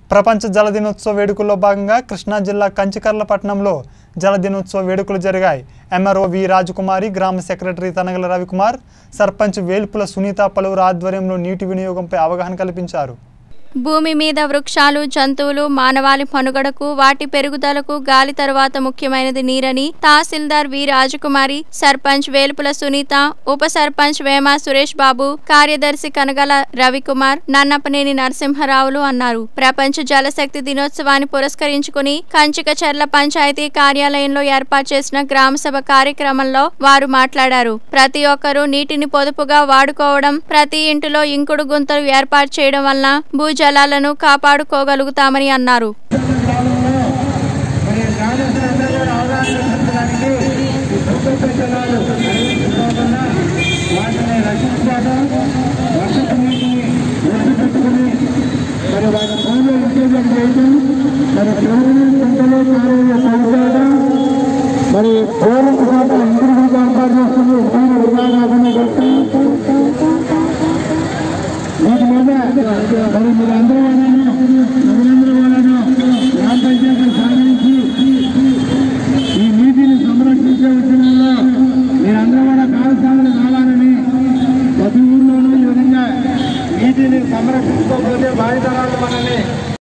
ప్రపంచ జల దినోత్సవ వేడుకల్లో భాగంగా కృష్ణా జిల్లా కంచికర్లపట్నంలో జల దినోత్సవ వేడుకలు జరిగాయి ఎంఆర్ఓ వి రాజకుమారి గ్రామ సెక్రటరీ తనగల రవికుమార్ సర్పంచ్ వేల్పుల సునీత పలువురు ఆధ్వర్యంలో నీటి వినియోగంపై అవగాహన కల్పించారు భూమి మీద వృక్షాలు జంతువులు మానవాళి మనుగడకు వాటి పెరుగుదలకు గాలి తరువాత ముఖ్యమైనది నీరని తహసీల్దార్ వి రాజకుమారి సర్పంచ్ వేలుపుల సునీత ఉప సర్పంచ్ వేమ సురేష్ బాబు కార్యదర్శి కనగల రవికుమార్ నన్నపనేని నరసింహరావులు అన్నారు ప్రపంచ జలశక్తి దినోత్సవాన్ని పురస్కరించుకుని కంచికచర్ల పంచాయతీ కార్యాలయంలో ఏర్పాటు చేసిన గ్రామసభ కార్యక్రమంలో వారు మాట్లాడారు ప్రతి ఒక్కరూ నీటిని పొదుపుగా వాడుకోవడం ప్రతి ఇంటిలో ఇంకుడు గుంతలు ఏర్పాటు చేయడం వలన భూజలాలను కాపాడుకోగలుగుతామని అన్నారు గ్రామంలో మరి గ్రామస్తులందరూ అవగాహన కల్పించడానికి ఈ భూగర్భ జలాలు ప్రవహించుకోకుండా వాటిని రక్షించుకోవడం వర్షపు నీటిని ఒడిపెట్టుకుని మరి వాటి భూమిలో ఇంకేజం చేయడం మరి భూమి పంటలు కాలువలు తవ్వుకోవడం మరి పూర్వం